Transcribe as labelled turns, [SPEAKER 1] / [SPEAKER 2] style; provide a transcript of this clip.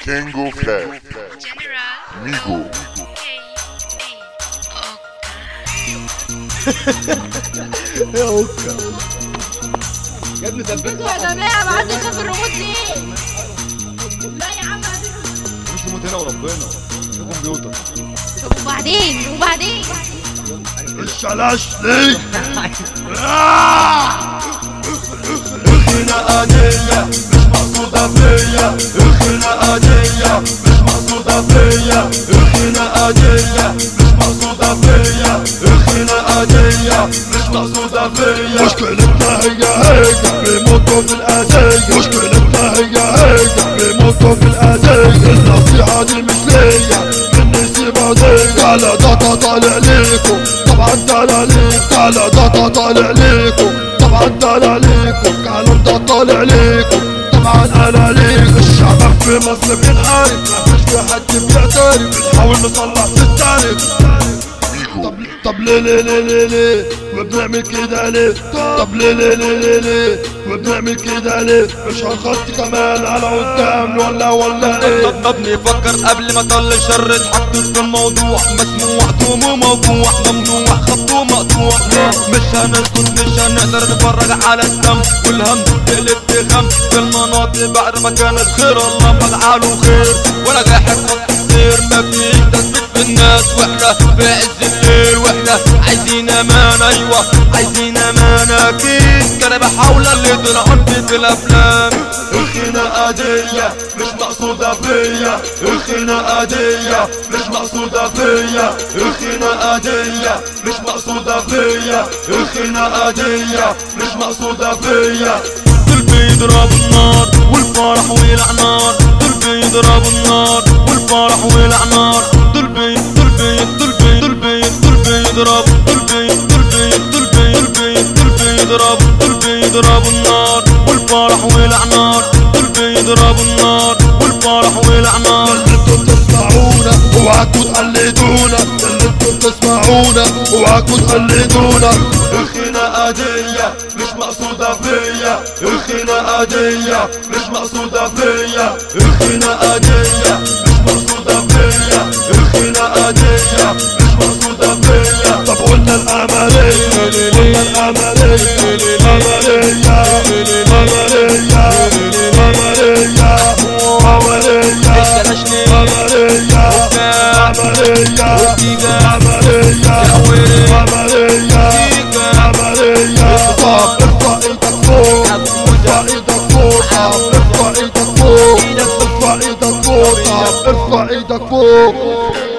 [SPEAKER 1] Kengo Flat
[SPEAKER 2] General
[SPEAKER 1] Migo
[SPEAKER 2] K
[SPEAKER 3] يا اوكا يا ابني ثبت
[SPEAKER 4] انتوا يا جماعه ما حدش شاف الريموت ليه؟ لا يا عم
[SPEAKER 3] مش موت هنا وربنا في كمبيوتر
[SPEAKER 4] طب وبعدين وبعدين
[SPEAKER 3] الشلاش ليه
[SPEAKER 5] خناقانية مش مقصودة فيا الخناقانية مش مقصودة فيا الخناقانية مش مقصودة فيا الخناقانية مش مقصودة فيا مشكلتنا هي هي بيموتوا في الأذية مشكلتنا هي هي بيموتوا في الأذية النصيحة دي مش ليا مني سيبها دي على ضغطة طالع ليكم طبعا طالع ليكم على ضغطة طالع ليكم طبعا طالع ليكم كلام ده طالع ليكم طبعا انا ليك الشعب في مصر بينحارب ما فيش في حد بيعترف بنحاول نصلح في التاريخ طب طب ليه ليه ليه ليه ليه وبنعمل كده ليه طب ليه ليه ليه ليه ليه وبنعمل كده ليه مش هنخط كمان على قدام ولا ولا ايه
[SPEAKER 6] طب ابني فكر قبل ما طل شر اتحطت في الموضوع مسموع توم موضوع ممنوع خط مقطوع مش هنسكت مش هنقدر نتفرج على الدم والهم تقلب بغم في المناطق بعد ما كانت خير الله فجعله خير ولا جاحد خير ما فيش تثبيت في الناس واحنا في عز الليل واحنا عايزين امان ايوه عايزين امان اكيد كان بحاول اللي طلع في الافلام
[SPEAKER 5] الخناقة دي مش مقصودة فيا الخناقة دي مش مقصودة فيا الخناقة دي مش مقصودة فيا الخناقة دي مش مقصودة فيا
[SPEAKER 6] دول بيضربوا النار والفرح ولع نار دول بيضربوا النار والفرح ولع نار دول بي دول بي دول بي دول بي دول بيضربوا دول بي دول بي دول بي دول بي دول بيضربوا دول بيضربوا النار والفرح ولع نار دول بيضربوا النار والفرح ولع نار
[SPEAKER 5] اللي انتوا بتسمعونا اوعكوا تقلدونا اللي انتوا بتسمعونا اوعكوا تقلدونا الخناقة دي مش مقصودة فيا الخناقة دي مش مقصودة فيا الخناقة دي مش مقصودة فيا الخناقة دي مش مقصودة فيا طب قلنا الأملية قلنا الأملية أملية أملية أملية أملية
[SPEAKER 6] الشلاشني
[SPEAKER 5] عملية عملية عملية عملية عملية طب ارفع ايدك فوق ارفع ايدك فوق طب ارفع ايدك فوق ارفع ايدك فوق طب ارفع ايدك فوق